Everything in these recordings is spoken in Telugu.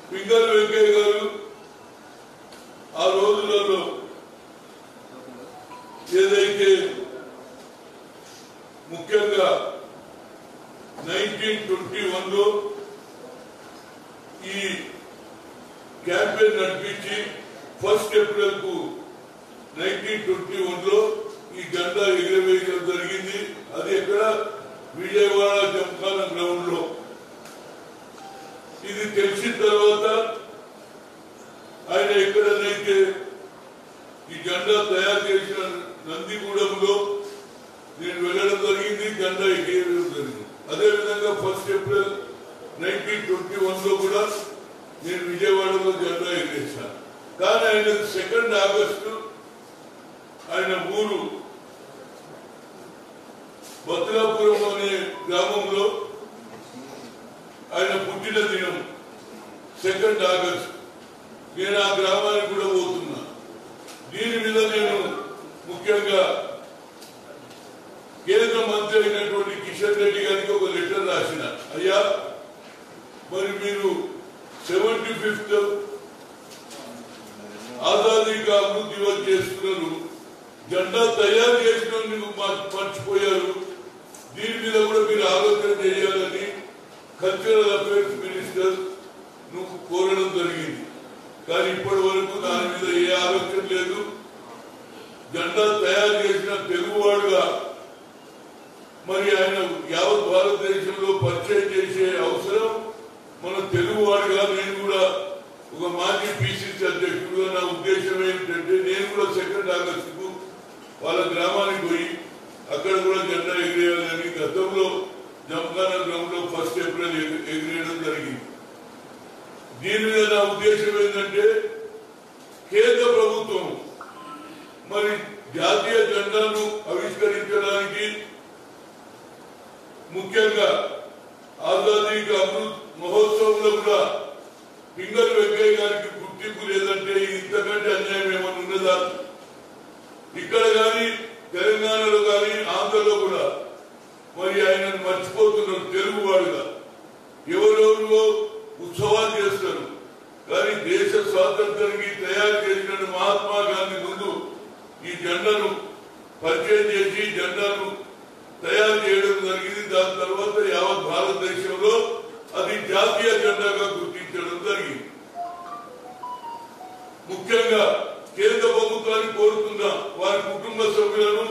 పింగళ వెంకయ్య గారు ఆ రోజులలో ఏదైతే ముఖ్యంగా నైన్టీన్ ట్వంటీ వన్లో ఈ క్యాంపెయిన్ నడిపించి ఫస్ట్ ఏప్రిల్ కు నైన్టీన్ ట్వంటీ వన్ లో ఈ జెండా ఎగురవేయడం జరిగింది అది ఎక్కడ విజయవాడ జంఖాన గ్రౌండ్ లో ఇది తెలిసిన తర్వాత ఆయన ఎక్కడనైతే ఈ జెండా తయారు చేసిన నందిగూడెంలో నేను వెళ్ళడం జరిగింది జెండా ఎగరేయడం జరిగింది అదేవిధంగా first April nineteen twenty one లో కూడా నేను విజయవాడలో జెండా ఎగరేశాను కానీ ఆయన సెకండ్ ఆగస్టు ఆయన ఊరు భద్రాపురం అనే గ్రామంలో ఆయన పుట్టిన దినం సెకండ్ ఆగస్ట్ నేను ఆ గ్రామానికి కూడా పోతున్నా దీని మీద నేను ముఖ్యంగా కేంద్ర మంత్రి అయినటువంటి కిషన్ రెడ్డి గారికి ఒక లెటర్ రాసిన అయ్యా మరి మీరు సెవెంటీ ఫిఫ్త్ ఆజాదీ కా అమృత్ దివస్ చేస్తున్నారు జెండా తయారు చేసిన మర్చిపోయారు దీని మీద కూడా మీరు ఆలోచన చేయాలని కల్చరల్ అఫైర్స్ మినిస్టర్ నువ్వు కోరడం జరిగింది కానీ ఇప్పటి వరకు దాని మీద ఏ ఆలోచన లేదు జెండా తయారు చేసిన తెలుగువాడుగా మరి ఆయన యావత్ భారతదేశంలో పరిచయం చేసే అవసరం మన తెలుగువాడుగా నేను కూడా ఒక మాజీ పిసిసి అధ్యక్షుడుగా నా ఉద్దేశం ఏమిటంటే నేను కూడా సెకండ్ ఆగస్టుకు వాళ్ళ గ్రామానికి పోయి అక్కడ కూడా జెండా ఎగిరేయాలని గతంలో జంఖానా గ్రౌండ్ లో ఫస్ట్ ఏప్రిల్ ఎగి- ఎగిరేయడం జరిగింది దీని మీద నా ఉద్దేశం ఏంటంటే కేంద్ర ప్రభుత్వం మరి జాతీయ జెండాను ఆవిష్కరించడానికి ముఖ్యంగా ఆజాదీ కా అమృత్ మహోత్సవంలో కూడా పింగళ వెంకయ్య గారికి గుర్తింపు లేదంటే ఇంతకంటే అన్యాయం ఏమైనా ఉన్నదా ఇక్కడ కానీ తెలంగాణలో కానీ ఆంధ్రలో కూడా మరి ఆయనను మర్చిపోతున్నారు తెలుగువాడుగా ఎవరెవరో ఉత్సవాలు చేస్తారు కానీ దేశ స్వాతంత్రానికి తయారు చేసిన మహాత్మా గాంధీ ముందు ఈ జెండాను పరిచయం చేసి జెండాను తయారు చేయడం జరిగింది దాని తర్వాత యావత్ భారతదేశంలో అది జాతీయ జెండాగా గుర్తించడం జరిగింది ముఖ్యంగా కేంద్ర ప్రభుత్వాన్ని కోరుతున్నా వారి కుటుంబ సభ్యులను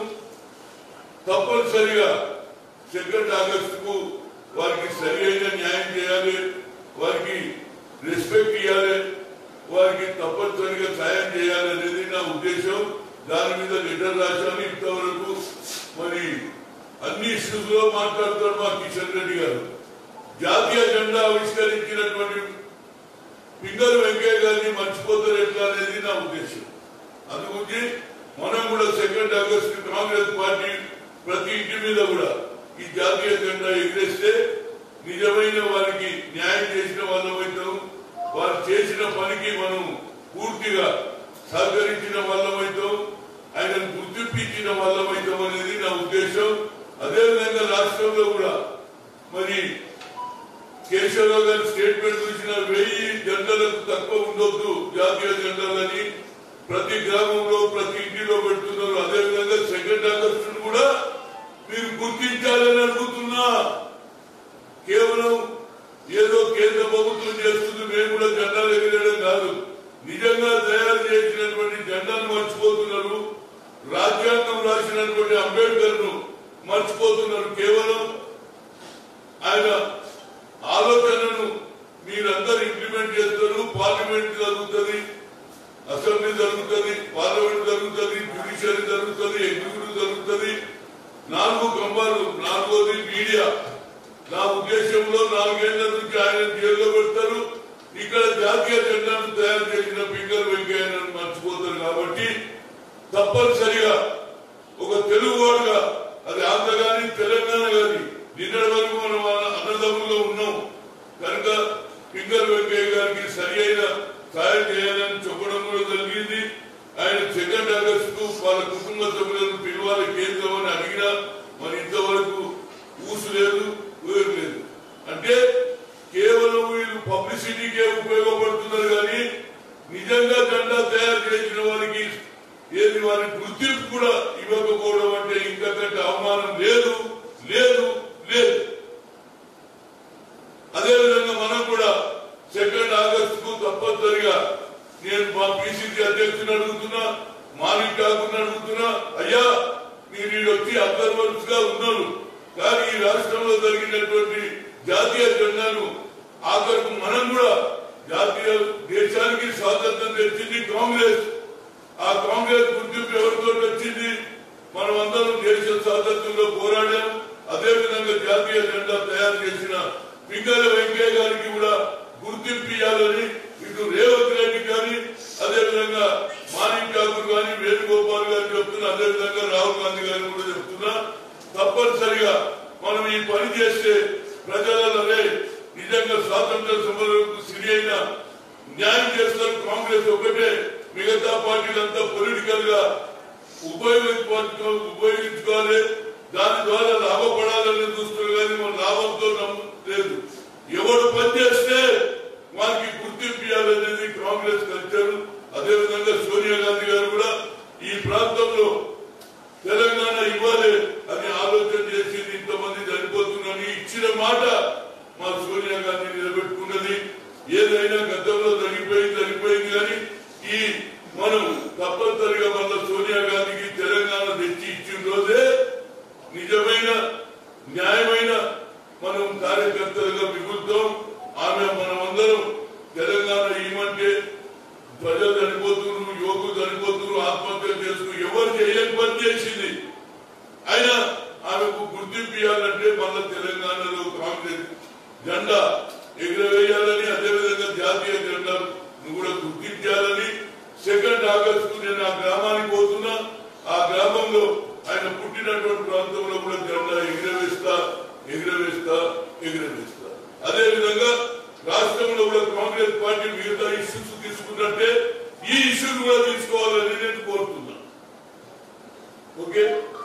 తప్పనిసరిగా సెకండ్ ఆగస్టుకు వారికి సరి అయిన న్యాయం చేయాలి వారికి రెస్పెక్ట్ ఇవ్వాలి వారికి తప్పనిసరిగా సాయం చేయాలి అనేది నా ఉద్దేశం దాని మీద లెటర్ రాశాను ఇంతవరకు మరి అన్ని ఇష్యూస్ లో మాట్లాడుతారు మా కిషన్ రెడ్డి గారు జాతీయ జెండా ఆవిష్కరించినటువంటి పింగళ వెంకయ్య గారిని మర్చిపోతారు ఎట్లా అనేది నా ఉద్దేశం అందుగురించి మనం కూడా సెకండ్ ఆగస్ట్ కాంగ్రెస్ పార్టీ ప్రతి ఇంటి మీద కూడా ఈ జాతీయ జెండా ఎగిరేస్తే నిజమైన వారికి న్యాయం చేసిన వాళ్ళమైతాం వారు చేసిన పనికి మనం పూర్తిగా సహకరించిన వాళ్ళమైతాం ఆయనను గుర్తింపించిన వాళ్ళమైతాం అనేది నా ఉద్దేశం అదేవిధంగా రాష్ట్రంలో కూడా మరి కేశవరావు గారి స్టేట్మెంట్ చూసిన వెయ్యి జెండాలకు తక్కువ ఉండొద్దు జాతీయ జెండాలని ప్రతి గ్రామంలో ప్రతి ఇంటిలో పెడుతున్నారు అదేవిధంగా సెకండ్ ఆగస్టును కూడా మీరు గుర్తించాలని అడుగుతున్నా కేవలం ఏదో కేంద్ర ప్రభుత్వం చేస్తుంది మేము కూడా జెండాలు ఎగిరేయడం కాదు నిజంగా తయారు చేసినటువంటి జెండాను మర్చిపోతున్నారు రాజ్యాంగం రాసినటువంటి అంబేద్కర్ ను మర్చిపోతున్నారు కేవలం ఆయన ఆలోచనను మీరందరూ ఇంప్లిమెంట్ చేస్తారు పార్లమెంట్ జరుగుతుంది అసెంబ్లీ జరుగుతుంది పార్లమెంట్ జరుగుతుంది జ్యుడిషియరీ జరుగుతుంది ఎగ్జిక్యూటివ్ జరుగుతుంది నాలుగు కంబాలు నాలుగోది మీడియా నా ఉద్దేశంలో నాలుగేళ్ల నుంచి ఆయన జైల్లో పెడతారు ఇక్కడ జాతీయ జెండాను తయారు చేసిన పింగర్ వెంకయ్య మర్చిపోతారు కాబట్టి తప్పనిసరిగా ఒక తెలుగువాడుగా అది ఆంధ్ర గాని తెలంగాణ గాని నిన్నటి వరకు మనం అన్నదమ్ములో ఉన్నాం కనుక పింగర్ వెంకయ్య గారికి సరి అయిన సాయం చేయాలని చెప్పడం కూడా జరిగింది ఆయన సెకండ్ ఆగస్టు వాళ్ళ కుటుంబ సభ్యులను పిలవాలి కేంద్రం అని అడిగినా మరి ఇంతవరకు ఊసు లేదు ఊరు లేదు అంటే కేవలం వీళ్ళు వీళ్ళు పబ్లిసిటీకే ఉపయోగపడుతున్నారు కానీ నిజంగా జెండా తయారు చేసిన వారికి ఏది వారి గుర్తింపు కూడా ఇవ్వకపోవడం అంటే ఇంతకంటే అవమానం లేదు లేదు లేదు అదేవిధంగా మనం కూడా సెకండ్ ఆగస్టు కు తప్పనిసరిగా నేను మా పిసిసి అధ్యక్షుని అడుగుతున్నా మాణిక్ ఠాకూర్ అడుగుతున్నా అయ్యా మీరు ఈడు వచ్చి అబ్జర్వర్స్ గా ఉన్నారు కానీ ఈ రాష్ట్రంలో జరిగినటువంటి జాతీయ జెండాను ఆఖరికి మనం కూడా జాతీయ దేశానికి స్వాతంత్రం తెచ్చింది కాంగ్రెస్ ఆ కాంగ్రెస్ గుర్తింపు ఎవరితో వచ్చింది మనం అందరం దేశ స్వాతంత్రంలో పోరాడాం అదే విధంగా జాతీయ జెండా తయారు చేసిన పింగళ వెంకయ్య గారికి కూడా గుర్తింపు ఇవ్వాలని ఇటు రేవంత్ రెడ్డి కానీ అదే విధంగా మాణిక్ ఠాకూర్ కానీ వేణుగోపాల్ గారు చెప్తున్నా అదే విధంగా రాహుల్ గాంధీ గారు కూడా చెప్తున్నా తప్పనిసరిగా మనం ఈ పని చేస్తే ప్రజలనే నిజంగా స్వాతంత్ర సమరకు సరి అయిన న్యాయం చేస్తారు కాంగ్రెస్ ఒకటే మిగతా పార్టీలంతా పొలిటికల్ గా ఉపయోగించుకో ఉపయోగించుకోవాలి దాని ద్వారా లాభపడాలని చూస్తున్నారు కానీ మన లాభంతో నమ్ము లేదు ఎవడు పనిచేస్తే వారికి గుర్తింపు ఇవ్వాలనేది కాంగ్రెస్ కల్చర్ అదేవిధంగా సోనియా గాంధీ గారు కూడా ఈ ప్రాంతంలో తెలంగాణ ఇవ్వాలి అని ఆలోచన చేసింది ఇంతమంది చనిపోతుందని ఇచ్చిన మాట మా సోనియా గాంధీ నిలబెట్టుకున్నది ఏదైనా గతంలో జరిగిపోయింది జరిగిపోయింది కానీ ఈ మనం తప్పనిసరిగా మళ్ళా సోనియా గాంధీకి తెలంగాణ తెచ్చి ఇచ్చిన రోజే నిజమైన న్యాయమైన మనం కార్యకర్తలుగా మిగులుతాం ఆమె మనమందరం తెలంగాణ ఇవ్వమంటే ప్రజలు చనిపోతున్నారు యువకులు చనిపోతున్నారు ఆత్మహత్య చేసుకుని ఎవరు చేయని పని చేసింది అయినా ఆమెకు గుర్తింపు ఇవ్వాలంటే మళ్ళా తెలంగాణలో కాంగ్రెస్ జెండా ఎగురవేయాలని అదేవిధంగా జాతీయ జెండాను కూడా గుర్తించాలని సెకండ్ ఆగస్టు నేను ఆ గ్రామానికి పోతున్నా ఆ గ్రామంలో ఆయన పుట్టినటువంటి ప్రాంతంలో కూడా జెండా ఎగురవేస్తా ఎగురవేస్తా ఎగురవేస్తా అదే విధంగా రాష్ట్రంలో కూడా కాంగ్రెస్ పార్టీ మిగతా ఇష్యూస్ తీసుకున్నట్టే ఈ ఇష్యూస్ కూడా తీసుకోవాలని నేను కోరుతున్నా ఓకే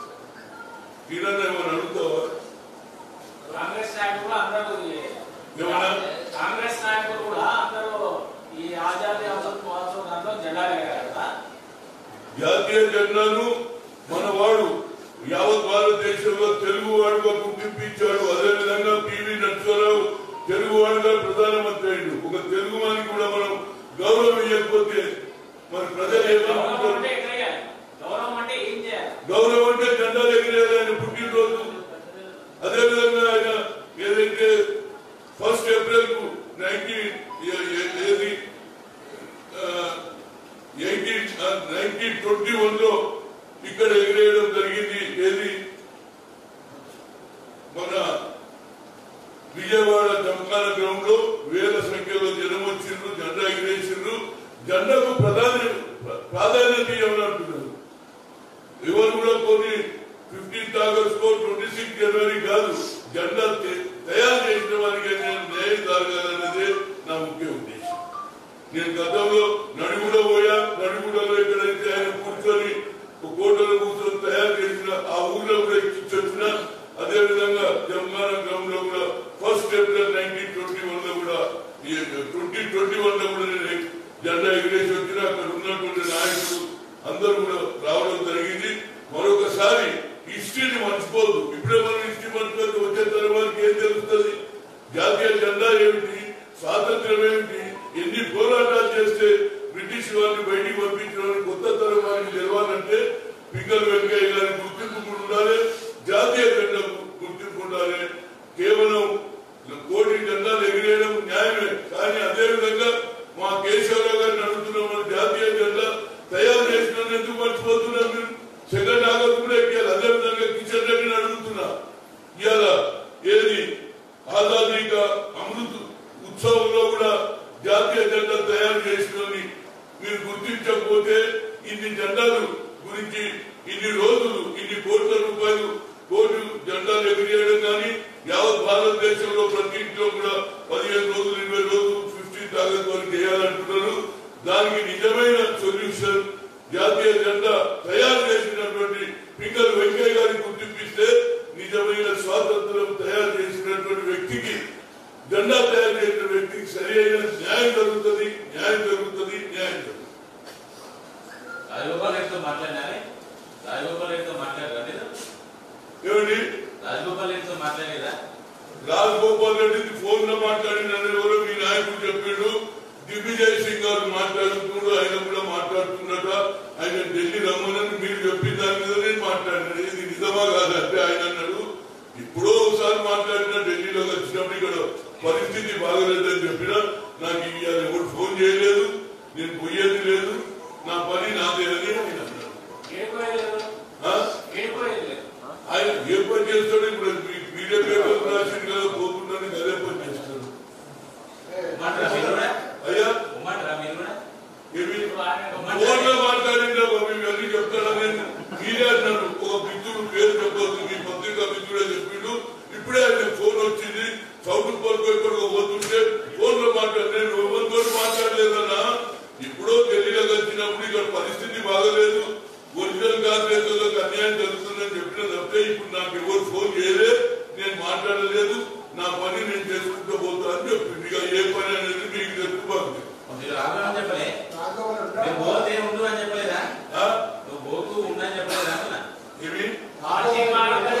ఈయన ఏమైనా అడుగుతావా కాంగ్రెస్ నాయకులు కూడా అందరూ ఏమన్నా? కాంగ్రెస్ నాయకులు కూడా అందరూ ఈ ఆజాదీ అమృత్ మహోత్సవం దాంట్లో జెండాలు ఎగరారు కదా జాతీయ జెండాను మన వాడు యావత్ భారతదేశంలో తెలుగు వాడుగా గుర్తింపించాడు అదేవిధంగా పివి నరసింహారావు తెలుగు వాడుగా ప్రధానమంత్రి అయ్యాడు ఒక తెలుగు వానికి కూడా మనం గౌరవం ఇవ్వకపోతే మరి ప్రజలు గౌరవం ఏమనుకుంటారు అంటే ఎగరేయాలి గౌరవం అంటే ఏం చేయాలి గౌరవం అంటే జెండాలు ఎగిరేది ఆయన పుట్టినరోజు అదేవిధంగా ఆయన ఏదైతే ఫస్ట్ ఏప్రిల్ కు నైన్టీన్ ఏది ఎయిటీన్ నైన్టీన్ ట్వంటీ వన్ లో ఇక్కడ ఎగిరేయడం జరిగింది ఏది మన విజయవాడ జమకాల గ్రౌండ్ లో వేల సంఖ్యలో జనం వచ్చిండ్రు జెండా ఎగిరేసిండ్రు జెండాకు ప్రధాన ప్రాధాన్యత ఇవ్వని అంటున్నారు ఎవరు కూడా కొన్ని ఫిఫ్టీన్త్ ఆగస్ట్ కో ట్వంటీ సిక్స్ జనవరి కాదు జెండా తే- తయారు చేసిన వారికి నేను న్యాయం జరగాలనేదే నా ముఖ్య ఉద్దేశం నేను గతంలో నడిగుడ పోయా నడిగుడలో ఎక్కడైతే ఆయన కూర్చొని ఒక కోటలో కూర్చొని తయారు చేసిన ఆ ఊర్లో కూడా ఎక్కించొచ్చిన అదే విధంగా తెలంగాణ గ్రామంలో కూడా first April nineteen twenty one లో కూడా ట్వంటీ ట్వంటీ వన్ లో కూడా నేను జెండా ఎగిరేసి వచ్చిన అక్కడ ఉన్నటువంటి నాయకులు అందరూ కూడా రావడం జరిగింది మరొకసారి హిస్టరీని మర్చిపోదు ఇప్పుడే మనం హిస్టరీ మర్చిపోతే వచ్చే తరం ఏం తెలుస్తుంది జాతీయ జెండా ఏమిటి స్వాతంత్రం ఏమిటి ఎన్ని పోరాటాలు చేస్తే బ్రిటిష్ వారిని బయటికి పంపించడానికి కొత్త తరం వారికి తెలవాలంటే పింగళ వెంకయ్య గారి గుర్తింపు కూడా ఉండాలి జాతీయ జెండా గుర్తింపు ఉండాలి కేవలం కోటి జెండాలు ఎగిరేయడం న్యాయమే కానీ అదే విధంగా మా కేశవరావు గారిని అడుగుతున్నాం మన జాతీయ జెండా తయారు చేసిన ఎందుకు మర్చిపోతున్నారు మీరు సెకండ్ ఆగస్ట్ కూడా ఎక్కాలి అదే విధంగా కిషన్ రెడ్డిని అడుగుతున్నా ఇవాళ ఏది ఆజాదీ కా అమృత్ ఉత్సవంలో కూడా జాతీయ జెండా తయారు చేసినని మీరు గుర్తించకపోతే ఇన్ని జెండాలు గురించి ఇన్ని రోజులు ఇన్ని కోట్ల రూపాయలు కోటి జెండాలు ఎగిరేయడం కానీ యావత్ భారతదేశంలో ప్రతి ఇంట్లో కూడా పదిహేను రోజులు ఇరవై రోజులు ఫిఫ్టీన్త్ ఆగస్ట్ వరకు చేయాలంటున్నారు దానికి నిజమైన సొల్యూషన్ జాతీయ జెండా తయారు చేసినటువంటి పింగళ వెంకయ్య గారిని గుర్తింపిస్తే నిజమైన స్వాతంత్రం తయారు చేసినటువంటి వ్యక్తికి జెండా తయారు చేసిన వ్యక్తికి న్యాయం జరుగుతుంది న్యాయం జరుగుతుంది న్యాయం జరుగుతుంది రాజగోపాల్ రెడ్డితో మాట్లాడినారే రాజగోపాల్ రెడ్డితో మాట్లాడారా మీరు ఏమిటి రాజగోపాల్ రెడ్డితో మాట్లాడేదా రాజగోపాల్ రెడ్డి ఫోన్ లో మాట్లాడిన ఎవరో మీ నాయకుడు చెప్పాడు దిగ్విజయ్ సింగ్ గారు మాట్లాడుతున్నాడు ఆయన కూడా మాట్లాడుతున్నట ఆయన ఢిల్లీ రమ్మనని మీరు చెప్పిన దాని మీద నేను మాట్లాడినాడు ఇది నిజమా కాదంటే ఆయన అన్నాడు ఇప్పుడో ఒకసారి మాట్లాడిన ఢిల్లీలో వచ్చినప్పుడు ఇక్కడ పరిస్థితి బాగలేదని చెప్పినా నాకు ఇవాళ ఎవరు ఫోన్ చేయలేదు నేను పోయేది లేదు నా పని నాదే అని ఆయన అన్నాడు ఏడుకోలేదు ఆ? ఏడుకోలేదు లేదు ఆయన ఏ పని చేస్తాడు ఇప్పుడు మీ- మీరే పేపర్ రాసింది కదా పోకుండా అదే పని చేస్తాడు ఉమ్మంటారా మీరు కూడా అయ్యా ఉమ్మంటారా మీరు కూడా ఏమి ఇప్పుడు ఆయన ఫోన్లో మాట్లాడిందా బాబు ఇవన్నీ చెప్తాడని మీరే అన్నాడు ఒక మిత్రుడు పేరు చెప్పొద్దు మీ పత్రికా మిత్రుడే చెప్పిండు ఇప్పుడే ఆయన ఫోన్ వచ్చింది సౌత్ పరకు ఎక్కడికో పోతుంటే ఫోన్ లో మాట్లాడి నేను ఎవరితో మాట్లాడలేదన్నా ఇప్పుడో ఢిల్లీలోకి వచ్చినప్పుడు ఇక్కడ పరిస్థితి బాగలేదు ఒరిజినల్ కాంగ్రెస్ అన్యాయం జరుగుతుందని చెప్పిన తప్పితే ఇప్పుడు నాకు ఎవరు ఫోన్ చేయలే నేను మాట్లాడలేదు నా పని నేను చేసుకుంటూ పోతా అని చెప్పింది ఇక ఏ పని అనేది మీకు తెలుసుకోవాలి మీరు రావాలని చెప్పలే మీరు పోతే ఉండు అని చెప్పలేదా నువ్వు పోతూ ఉండని చెప్పలేదా అంటున్నా ఇవి పార్టీ మాట్లాడాలి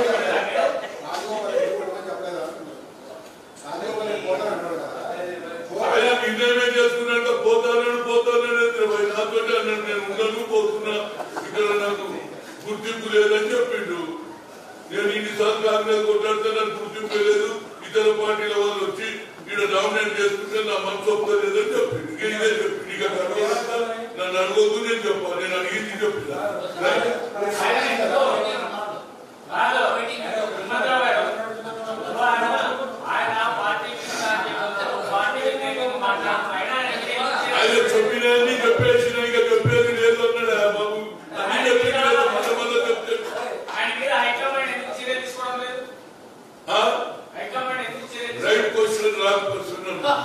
ఆయన నిర్ణయమే చేసుకున్నాక పోతానని పోతానని భయ నాతో అన్నాడు నేను ఉండను పోతున్నా ఇక్కడ నాకు గుర్తింపు లేదని చెప్పిండు నేను ఇన్నిసార్లు కాంగ్రెస్ కొట్లాడితే నాకు గుర్తింపు లేదు ఇతర పార్టీల వాళ్ళు వచ్చి ఇక్కడ డామినేట్ చేసుకుంటే నా మనసు ఒప్పుకోలేదని చెప్పిండు ఇక ఇదే చెప్పిండు ఇక తర్వాత నన్ను అడగొద్దు నేను చెప్పాలి నేను అడిగింది చెప్పిన ఆయన ఎందుకో కాదు హనుమంతరావు గారు ఇప్పుడు ఆయన ఆయన పార్టీ మీద పార్టీ వ్యతిరేకంగా మాట్లాడుతున్నారు ఆయన ఆయన వ్యతిరేకంగా ఆయన చెప్పినని చెప్పేసిన ఇక చెప్పేది లేదు అన్నాడు ఆ బాబు అన్ని చెప్పింది లేదు మళ్ళీ మళ్ళీ చెప్తే ఆయన మీద హైకమాండ్ ఎందుకు చర్య తీసుకోవడం లేదు ఆ? హైకమాండ్ ఎందుకు చర్య తీసుకోవడం రైట్ క్వశ్చన్ రాంగ్ క్వశ్చన్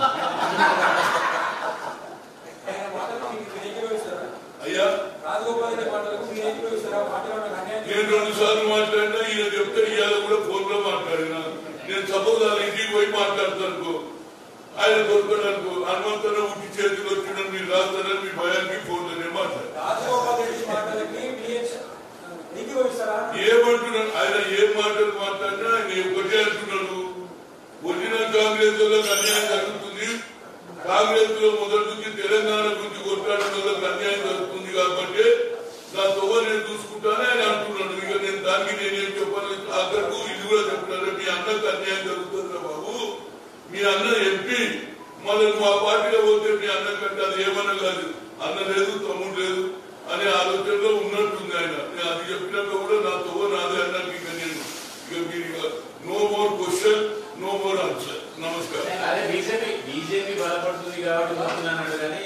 అయ్యా రాజగోపాల్ రెడ్డి మాటలకు మీరు ఏకీభవిస్తారా? పార్టీలో నాకు అన్యాయం నేను రెండు సార్లు మాట్లాడినా ఈయన చెప్తే ఇవాళ కూడా ఫోన్ లో మాట్లాడినా నేను సపోజ్ వాళ్ళ ఇంటికి పోయి మాట్లాడతాను ఆయన దొరకడానికి హనుమంతరం ఉట్టి చేతికి వచ్చిందని మీరు రాస్తారని మీ భయానికి ఫోన్ లోనే మాట్లాడారు రాజగోపాల్ రెడ్డి మాటలకి మీరు ఏకీభవిస్తారా? ఏమంటున్నాడు ఆయన ఏం మాటలు మాట్లాడినా ఆయన ఒకటే అంటున్నాడు ఒరిజినల్ కాంగ్రెస్ వాళ్ళకి అన్యాయం జరుగుతుంది కాంగ్రెస్ లో మొదటి నుంచి తెలంగాణ గురించి కొట్లాడిన వాళ్ళకి అన్యాయం జరుగుతుంది కాబట్టి నా తొవ్వ నేను చూసుకుంటానే ఆయన అంటున్నాడు ఇక నేను దానికి నేనేం చెప్పాలి అక్కడికి ఇది కూడా చెప్తున్నాను మీ అన్నకు అన్యాయం జరుగుతుంది బాబు మీ అన్న ఎంపీ మళ్ళీ నువ్వు ఆ పార్టీలో పోతే మీ అన్న కంటే అది ఏమన్నా కాదు అన్న లేదు తమ్ముడు లేదు అనే ఆలోచనలో ఉన్నట్టుంది ఆయన నేను అది చెప్పినాక కూడా నా తొవ్వ నాదే అన్నాక ఇక నేను ఇక మీరు ఇక no more question no more answer నమస్కారం అదే బీజేపీ బీజేపీ బలపడుతుంది కాబట్టి పోతున్నాను కానీ